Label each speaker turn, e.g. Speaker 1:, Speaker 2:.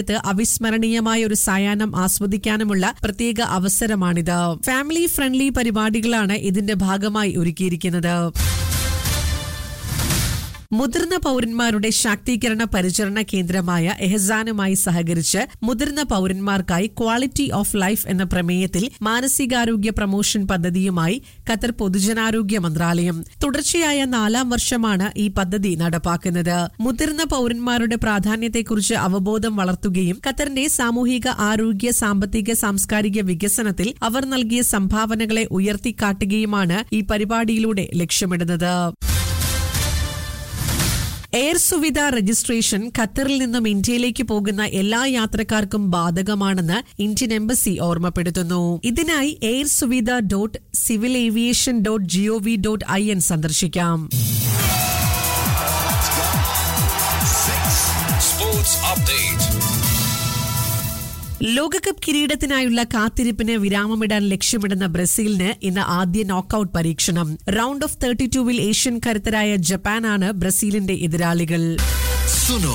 Speaker 1: ഇത് അവിസ്മരണീയമായ ഒരു സായാഹ്നം ആസ്വദിക്കാനുമുള്ള പ്രത്യേക അവസരമാണിത് ഫാമിലി ഫ്രണ്ട്ലി പരിപാടികളാണ് ഇതിന്റെ ഭാഗമായി ഒരുക്കിയിരിക്കുന്നത് മുതിർന്ന പൌരന്മാരുടെ ശാക്തീകരണ പരിചരണ കേന്ദ്രമായ എഹസാനുമായി സഹകരിച്ച് മുതിർന്ന പൌരന്മാർക്കായി ക്വാളിറ്റി ഓഫ് ലൈഫ് എന്ന പ്രമേയത്തിൽ മാനസികാരോഗ്യ പ്രമോഷൻ പദ്ധതിയുമായി ഖത്തർ പൊതുജനാരോഗ്യ മന്ത്രാലയം തുടർച്ചയായ നാലാം വർഷമാണ് ഈ പദ്ധതി നടപ്പാക്കുന്നത് മുതിർന്ന പൌരന്മാരുടെ പ്രാധാന്യത്തെക്കുറിച്ച് അവബോധം വളർത്തുകയും ഖത്തറിന്റെ സാമൂഹിക ആരോഗ്യ സാമ്പത്തിക സാംസ്കാരിക വികസനത്തിൽ അവർ നൽകിയ സംഭാവനകളെ ഉയർത്തിക്കാട്ടുകയുമാണ് ഈ പരിപാടിയിലൂടെ ലക്ഷ്യമിടുന്നത് എയർ സുവിധ രജിസ്ട്രേഷൻ ഖത്തറിൽ നിന്നും ഇന്ത്യയിലേക്ക് പോകുന്ന എല്ലാ യാത്രക്കാർക്കും ബാധകമാണെന്ന് ഇന്ത്യൻ എംബസി ഓർമ്മപ്പെടുത്തുന്നു ഇതിനായി air Suvidha dot civil aviation dot G O V dot I N സന്ദർശിക്കാം
Speaker 2: Sports Update.
Speaker 1: ലോകകപ്പ് കിരീടത്തിനായുള്ള കാത്തിരിപ്പിന് വിരാമമിടാൻ ലക്ഷ്യമിടുന്ന ബ്രസീലിന് ഇന്ന് ആദ്യ നോക്കൌട്ട് പരീക്ഷണം റൗണ്ട് ഓഫ് തേർട്ടി ടൂവിൽ ഏഷ്യൻ കരുത്തരായ ജപ്പാനാണ് ബ്രസീലിന്റെ എതിരാളികൾ
Speaker 2: Suno